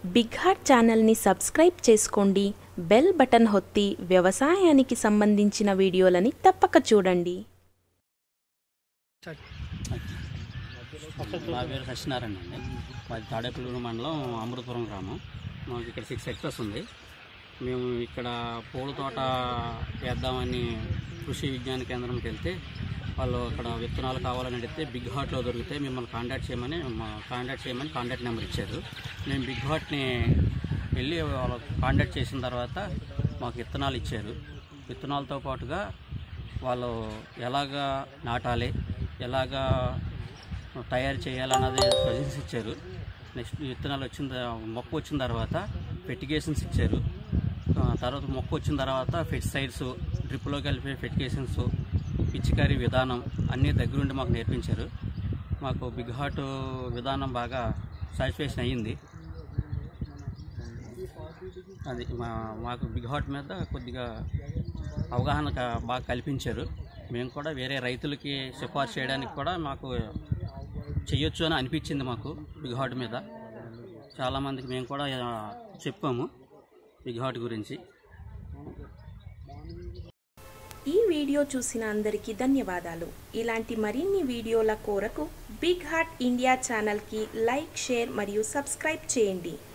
big Heart ఛానల్ని subscribe చేసుకోండి bell button ఒత్తి వ్యవసాయానికి సంబంధించిన వీడియోలని తప్పక చూడండి నా పేరు సత్యనారాయణ అండి మాది తాడేపల్లి మండలం అమృతపురం గ్రామం మాకు ఇక్కడ సిక్స్ హెక్టర్స్ ఉంది మేము ఇక్కడ పూల తోట వేద్దామని కృషి విజ్ఞాన కేంద్రంకి వెళ్తే వాళ్ళు అక్కడ విత్తనాలు కావాలని అడిగితే బిగ్ హార్ట్లో దొరికితే మిమ్మల్ని కాంటాక్ట్ చేయమని మా కాంటాక్ట్ చేయమని కాంటాక్ట్ నెంబర్ ఇచ్చారు మేము బిగ్ హార్ట్ని వెళ్ళి వాళ్ళకి కాంటాక్ట్ చేసిన తర్వాత మాకు విత్తనాలు ఇచ్చారు విత్తనాలతో పాటుగా వాళ్ళు ఎలాగా నాటాలి ఎలాగా తయారు చేయాలన్నది సజెషన్స్ ఇచ్చారు నెక్స్ట్ విత్తనాలు వచ్చిన త- మొక్క వచ్చిన తర్వాత ఫెర్టిగేషన్స్ ఇచ్చారు ఆ, తర్వాత మొక్క వచ్చిన తర్వాత ఫెస్టిసైడ్స్ డ్రిప్లో కలిపే ఫెర్టిగేషన్స్ పిచికారీ విధానం అన్నీ దగ్గరుండి మాకు నేర్పించారు మాకు బిగ్ హార్ట్ విధానం బాగా సాటిస్ఫాక్షన్ అయ్యింది అది మా మాకు బిగ్ హార్ట్ మీద కొద్దిగా అవగాహన క- బాగా కల్పించారు మేము కూడా వేరే రైతులకి సిఫార్సు చేయడానికి కూడా మాకు చెయ్యొచ్చు అని అనిపించింది మాకు బిగ్ హార్ట్ మీద చాలామందికి మేము కూడా ఆ, చెప్పాము బిగ్ హార్ట్ గురించి ఈ వీడియో చూసిన అందరికీ ధన్యవాదాలు ఇలాంటి మరిన్ని వీడియోల కోరకు బిగ్ హార్ట్ ఇండియా ఛానల్కి లైక్ షేర్ మరియు సబ్స్క్రైబ్ చేయండి